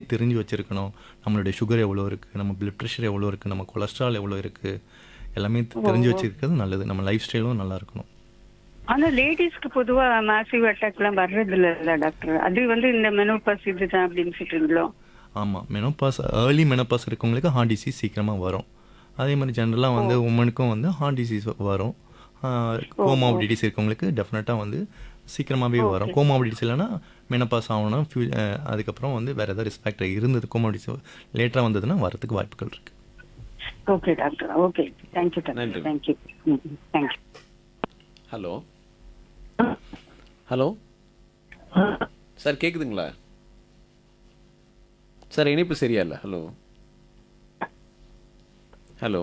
தெரிஞ்சு வச்சுருக்கணும் நம்மளுடைய சுகர் எவ்வளோ இருக்குது நம்ம பிளட் ப்ரெஷர் எவ்வளோ இருக்குது நம்ம கொலஸ்ட்ரால் எவ்வளோ இருக்குது எல்லாமே தெ- தெரிஞ்சு வச்சுருக்கிறது நல்லது நம்ம லைஃப் ஸ்டைலும் நல்லா இருக்கணும் ஆனா லேடிஸ்க்கு பொதுவா மாசிவ் அட்டாக்லாம் வர்றது இல்ல டாக்டர் அது வந்து இந்த மெனோபாஸ் இதுதான் அப்படின்னு சொல்றீங்களோ ஆமாம் மெனோபாஸ் ஏர்லி மெனோபாஸ் இருக்கவங்களுக்கு ஹார்ட் டிசீஸ் சீக்கிரமாக வரும் அதே மாதிரி ஜென்ரலாக வந்து உமனுக்கும் வந்து ஹார்ட் டிசீஸ் வரும் கோமாபிடிட்டிஸ் இருக்கவங்களுக்கு டெஃபினட்டாக வந்து சீக்கிரமாகவே வரும் கோமாபிடிட்டிஸ் இல்லைன்னா மெனப்பாஸ் ஆகணும் ஃபியூ அஹ் அதுக்கப்புறம் வந்து வேறு ஏதாவது ரிஸ்க் ஃபேக்டர் இருந்தது கோமாபிடிட்டிஸ் லேட்டராக வந்ததுன்னா வரதுக்கு வாய்ப்புகள் இருக்குது ஓகே டாக்டர் ஓகே தேங்க்யூ நன்றி. Doctor thank you thank you hello hello sir கேக்குதுங்களா சார் இணைப்பு சரியா இல்லை ஹலோ ஹலோ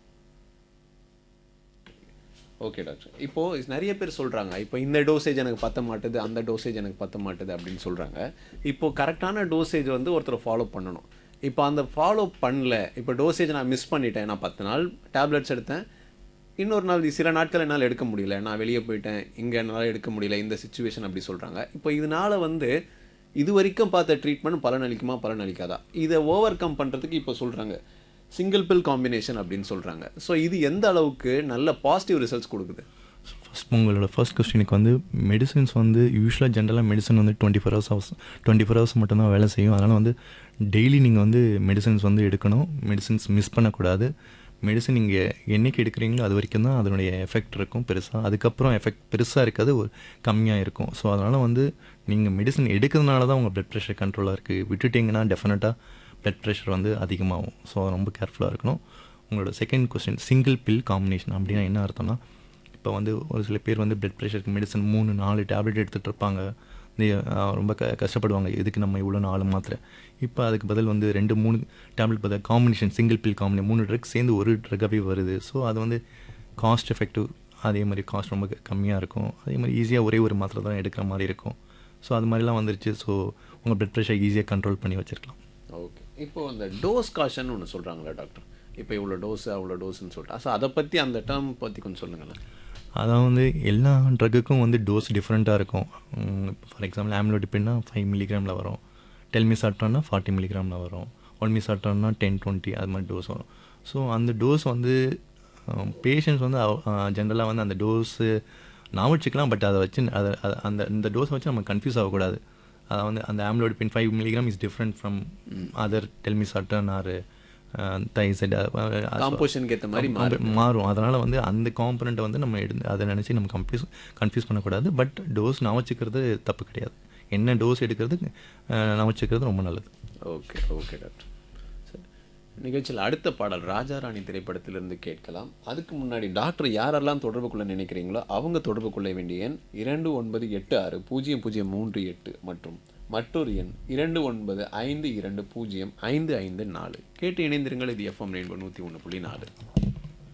ஓகே டாக்டர் இப்போ நிறைய பேர் சொல்றாங்க இப்போ இந்த டோசேஜ் எனக்கு பத்த மாட்டுது அந்த டோசேஜ் எனக்கு பத்த மாட்டுது அப்படின்னு சொல்றாங்க இப்போ கரெக்டான டோசேஜ் வந்து ஒருத்தர் ஃபாலோ பண்ணணும் இப்போ அந்த ஃபாலோ பண்ணல இப்போ டோசேஜ் நான் மிஸ் பண்ணிட்டேன் நான் பத்து நாள் டேப்லெட்ஸ் எடுத்தேன் இன்னொரு நாள் சில நாட்கள் என்னால் எடுக்க முடியல நான் வெளியே போயிட்டேன் இங்கே என்னால் எடுக்க முடியல இந்த சுச்சுவேஷன் அப்படி சொல்கிறாங்க இப்போ இதனால வந்து இது வரைக்கும் பார்த்த ட்ரீட்மெண்ட் பலன் அளிக்குமா பலன் அளிக்காதா இதை ஓவர் கம் பண்ணுறதுக்கு இப்போ சொல்கிறாங்க சிங்கிள் பில் காம்பினேஷன் அப்படின்னு சொல்கிறாங்க ஸோ இது எந்த அளவுக்கு நல்ல பாசிட்டிவ் ரிசல்ட்ஸ் கொடுக்குது ஃபஸ்ட் உங்களோட ஃபர்ஸ்ட் கொஸ்டினுக்கு வந்து மெடிசின்ஸ் வந்து யூஸ்வலாக ஜென்ரலாக மெடிசன் வந்து twenty four hours hours twenty four hours மட்டும்தான் வேலை செய்யும் அதனால் வந்து டெய்லி நீங்கள் வந்து மெடிசின்ஸ் வந்து எடுக்கணும் மெடிசின்ஸ் மிஸ் பண்ணக்கூடாது மெடிசன் நீங்கள் என்னைக்கு எடுக்கிறீங்களோ அது வரைக்கும் தான் அதனுடைய எஃபெக்ட் இருக்கும் பெருசாக அதுக்கப்புறம் எஃபெக்ட் பெருசாக இருக்காது ஒரு கம்மியாக இருக்கும் ஸோ அதனால் வந்து நீங்கள் மெடிசன் எடுக்கிறதுனால தான் உங்கள் ப்ளட் ப்ரெஷர் கண்ட்ரோலாக இருக்குது விட்டுட்டிங்கன்னா டெஃபினட்டாக ப்ளட் ப்ரெஷர் வந்து அதிகமாகும் ஸோ ரொம்ப கேர்ஃபுல்லாக இருக்கணும் உங்களோட second question single pill combination அப்படின்னா என்ன அர்த்தம்னா இப்போ வந்து ஒரு சில பேர் வந்து பிளட் ப்ரெஷருக்கு மெடிசன் மூணு நாலு டேப்லெட் எடுத்துகிட்டு இருப்பாங்க இந்த, அஹ், ரொம்ப க கஷ்டப்படுவாங்க எதுக்கு நம்ம இவ்வளோ நாலு மாத்திரை இப்போ அதுக்கு பதில் வந்து ரெண்டு மூணு டேப்லெட் பதில் காம்பினேஷன் சிங்கிள் பில் காம்பினேஷன் மூணு ட்ரக் சேர்ந்து ஒரு ட்ரக்காகவே வருது ஸோ அது வந்து காஸ்ட் எஃபெக்டிவ் அதே மாதிரி காஸ்ட் ரொம்ப கம்மியாக இருக்கும் அதே மாதிரி ஈஸியாக ஒரே ஒரு மாத்திரை தான் எடுக்கிற மாதிரி இருக்கும் ஸோ அது மாதிரிலாம் வந்துருச்சு ஸோ உங்கள் பிளட் ப்ரெஷர் ஈஸியாக கண்ட்ரோல் பண்ணி வச்சிருக்கலாம் ஓகே இப்போ அந்த டோஸ் காஷன் ஒன்று சொல்கிறாங்களா டாக்டர் இப்போ இவ்வளோ டோஸ் அவ்வளோ டோஸ்ன்னு சொல்லிட்டு ஸோ அதை பற்றி அந்த டேர்ம் பற்றி கொஞ்சம் சொல்லுங்களேன் அதான் வந்து எல்லா ட்ரக்குக்கும் வந்து டோஸ் டிஃப்ரெண்ட்டாக இருக்கும் ஃபார் எக்ஸாம்பிள் ஆம்லோடிப்பின்னா ஃபைவ் மில்லிகிராமில் வரும் டெல்மி சாப்பிட்டோன்னா ஃபார்ட்டி மில்லிகிராமில் வரும் ஒன்மி சாப்பிட்டோன்னா டென் டுவெண்ட்டி அது மாதிரி டோஸ் வரும் ஸோ அந்த டோஸ் வந்து பேஷண்ட்ஸ் வந்து ஜென்ரலாக வந்து அந்த டோஸு நான் வச்சுக்கலாம் பட் அதை வச்சு அதை அதை- அந்த இந்த டோஸை வச்சு நம்ம கன்ஃபியூஸ் ஆகக்கூடாது அதை வந்து அந்த amlodipine five milligram is different from other Telmi சாப்பிட்டன் ஆர் தைசைட் காம்போஷனுக்கு ஏற்ற மாதிரி மாறு- மாறும் அதனால் வந்து அந்த காம்பனண்ட்டை வந்து நம்ம எடுத்து அதை நினச்சி நம்ம கன்ஃபியூஸ் கன்ஃபியூஸ் பண்ணக்கூடாது பட் டோஸ் நான் வச்சுக்கிறது தப்பு கிடையாது என்ன டோஸ் எடுக்கிறது அஹ், நான் வச்சுக்கிறது ரொம்ப நல்லது ஓகே ஓகே டாக்டர் சரி நிகழ்ச்சியில் அடுத்த பாடல் ராஜாராணி திரைப்படத்திலிருந்து கேட்கலாம் அதுக்கு முன்னாடி டாக்டர் யாரெல்லாம் தொடர்பு கொள்ள நினைக்கிறீங்களோ அவங்க தொடர்பு கொள்ள வேண்டிய எண் இரண்டு ஒன்பது எட்டு ஆறு பூஜ்ஜியம் பூஜ்ஜியம் மூன்று எட்டு மற்றும் மற்றொரு எண் இரண்டு ஒன்பது ஐந்து இரண்டு பூஜ்ஜியம் ஐந்து ஐந்து நாலு கேட்டு இணைந்திருங்கள் இது எஃப்எம் ரெயின்போ நூற்றி ஒன்று புள்ளி நாலு